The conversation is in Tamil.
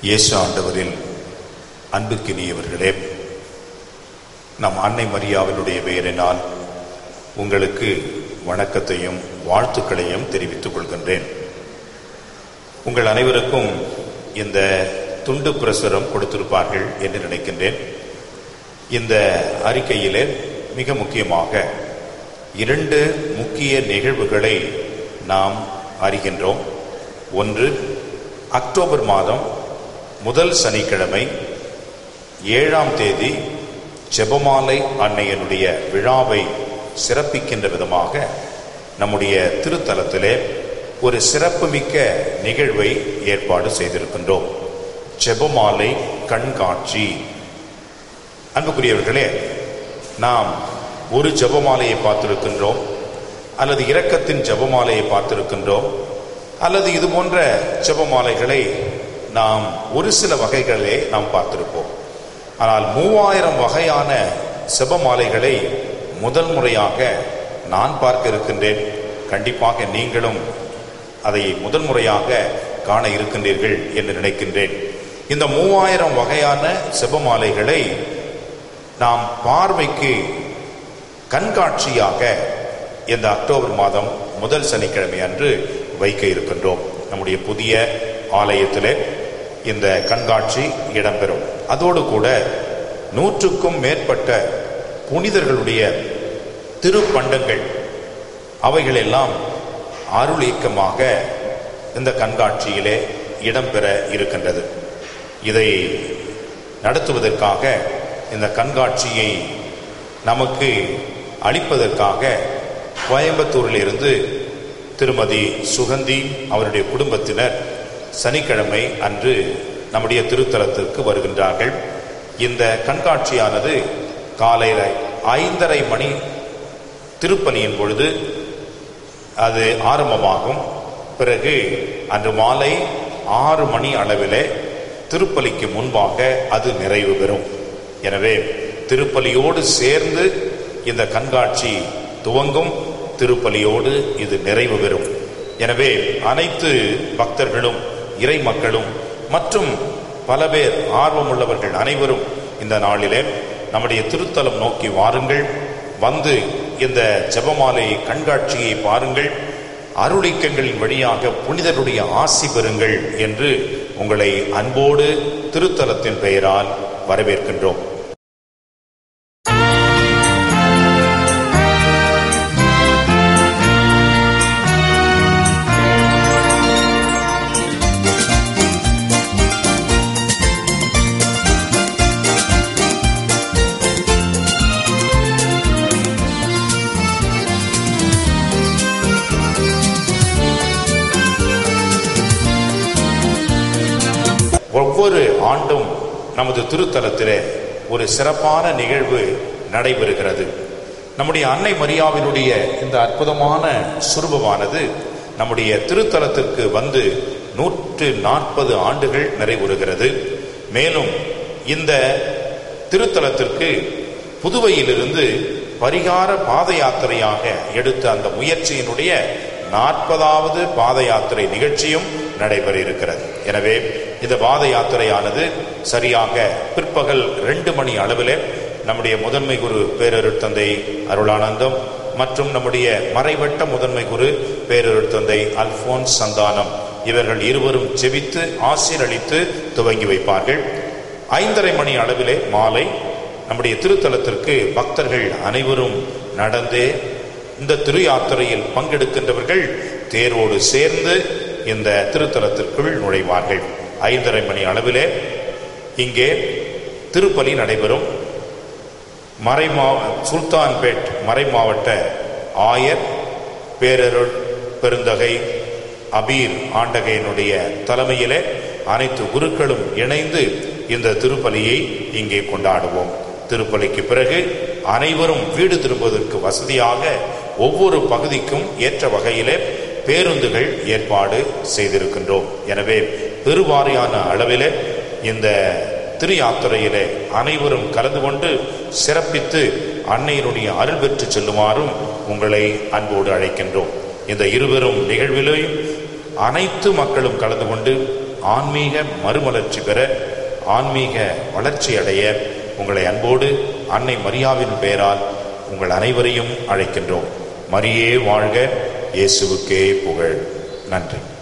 இயேசு ஆண்டவரில் அன்புக்கினியவர்களே நம் அன்னை மரியாவினுடைய பெயரினால் உங்களுக்கு வணக்கத்தையும் வாழ்த்துக்களையும் தெரிவித்துக் கொள்கின்றேன் உங்கள் அனைவருக்கும் இந்த துண்டு பிரசுரம் கொடுத்திருப்பார்கள் என்று நினைக்கின்றேன் இந்த அறிக்கையிலே மிக முக்கியமாக இரண்டு முக்கிய நிகழ்வுகளை நாம் அறிகின்றோம் ஒன்று அக்டோபர் மாதம் முதல் சனிக்கிழமை ஏழாம் தேதி ஜெபமாலை அன்னையனுடைய விழாவை சிறப்பிக்கின்ற விதமாக நம்முடைய திருத்தலத்திலே ஒரு சிறப்புமிக்க நிகழ்வை ஏற்பாடு செய்திருக்கின்றோம் ஜெபமாலை கண்காட்சி அன்புக்குரியவர்களே நாம் ஒரு ஜெபமாலையை பார்த்திருக்கின்றோம் அல்லது இரக்கத்தின் ஜெபமாலையை பார்த்திருக்கின்றோம் அல்லது இது போன்ற ஜெபமாலைகளை நாம் ஒரு சில வகைகளே நாம் பார்த்திருப்போம் ஆனால் மூவாயிரம் வகையான செபமாலைகளை முதல் முறையாக நான் பார்க்க இருக்கின்றேன் கண்டிப்பாக நீங்களும் அதை முதல் முறையாக காண இருக்கின்றீர்கள் என்று நினைக்கின்றேன் இந்த மூவாயிரம் வகையான செபமாலைகளை நாம் பார்வைக்கு கண்காட்சியாக இந்த அக்டோபர் மாதம் முதல் சனிக்கிழமை அன்று வைக்க இருக்கின்றோம் நம்முடைய புதிய ஆலயத்திலே இந்த கண்காட்சி இடம்பெறும் அதோடு கூட நூற்றுக்கும் மேற்பட்ட புனிதர்களுடைய திருப்பண்டங்கள் அவைகளெல்லாம் அருள் இயக்கமாக இந்த கண்காட்சியிலே இடம்பெற இருக்கின்றது இதை நடத்துவதற்காக இந்த கண்காட்சியை நமக்கு அளிப்பதற்காக கோயம்புத்தூரில் இருந்து திருமதி சுகந்தி அவருடைய குடும்பத்தினர் சனிக்கிழமை அன்று நம்முடைய திருத்தலத்திற்கு வருகின்றார்கள் இந்த கண்காட்சியானது காலையில் ஐந்தரை மணி திருப்பலியின் பொழுது அது ஆரம்பமாகும் பிறகு அன்று மாலை ஆறு மணி அளவிலே திருப்பலிக்கு முன்பாக அது நிறைவு பெறும் எனவே திருப்பலியோடு சேர்ந்து இந்த கண்காட்சி துவங்கும் திருப்பலியோடு இது நிறைவு பெறும் எனவே அனைத்து பக்தர்களும் இறை மக்களும் மற்றும் பல பேர் ஆர்வமுள்ளவர்கள் அனைவரும் இந்த நாளிலே நம்முடைய திருத்தலம் நோக்கி வாருங்கள் வந்து இந்த ஜெபமாலை கண்காட்சியை பாருங்கள் அருளிக்கங்களின் வழியாக புனிதருடைய ஆசி பெறுங்கள் என்று உங்களை அன்போடு திருத்தலத்தின் பெயரால் வரவேற்கின்றோம் ஒவ்வொரு ஆண்டும் நமது திருத்தலத்திலே ஒரு சிறப்பான நிகழ்வு நடைபெறுகிறது நம்முடைய அன்னை மரியாவினுடைய இந்த அற்புதமான சுரூபமானது நம்முடைய திருத்தலத்திற்கு வந்து நூற்று நாற்பது ஆண்டுகள் நிறைவுறுகிறது மேலும் இந்த திருத்தலத்திற்கு புதுவையிலிருந்து பரிகார பாத யாத்திரையாக எடுத்த அந்த முயற்சியினுடைய நாற்பதாவது பாத யாத்திரை நிகழ்ச்சியும் நடைபெற இருக்கிறது எனவே இந்த பாத யாத்திரையானது சரியாக பிற்பகல் ரெண்டு மணி அளவிலே நம்முடைய முதன்மை குரு பேரருட் தந்தை அருளானந்தம் மற்றும் நம்முடைய மறைவட்ட முதன்மை குரு பேரருட் தந்தை அல்போன்ஸ் சந்தானம் இவர்கள் இருவரும் ஜெபித்து ஆசீரளித்து துவங்கி வைப்பார்கள் ஐந்தரை மணி அளவிலே மாலை நம்முடைய திருத்தலத்திற்கு பக்தர்கள் அனைவரும் நடந்தே இந்த திரு யாத்திரையில் பங்கெடுக்கின்றவர்கள் தேரோடு சேர்ந்து இந்த திருத்தலத்திற்குள் நுழைவார்கள் ஐந்தரை மணி அளவிலே இங்கே திருப்பலி நடைபெறும் மறைமா சுல்தான்பேட் மறை மாவட்ட ஆயர் பேரருள் பெருந்தகை அபீர் ஆண்டகையினுடைய தலைமையிலே அனைத்து குருக்களும் இணைந்து இந்த திருப்பலியை இங்கே கொண்டாடுவோம் திருப்பலிக்கு பிறகு அனைவரும் வீடு திரும்புவதற்கு வசதியாக ஒவ்வொரு பகுதிக்கும் ஏற்ற வகையிலே பேருந்துகள் ஏற்பாடு செய்திருக்கின்றோம் எனவே பெருவாரியான அளவிலே இந்த திரு யாத்திரையிலே அனைவரும் கலந்து கொண்டு சிறப்பித்து அன்னையினுடைய அருள் பெற்று செல்லுமாறும் உங்களை அன்போடு அழைக்கின்றோம் இந்த இருவரும் நிகழ்விலையும் அனைத்து மக்களும் கலந்து கொண்டு ஆன்மீக மறுமலர்ச்சி பெற ஆன்மீக வளர்ச்சி அடைய உங்களை அன்போடு அன்னை மரியாவின் பெயரால் உங்கள் அனைவரையும் அழைக்கின்றோம் மரியே வாழ்க இயேசுவுக்கே புகழ் நன்றி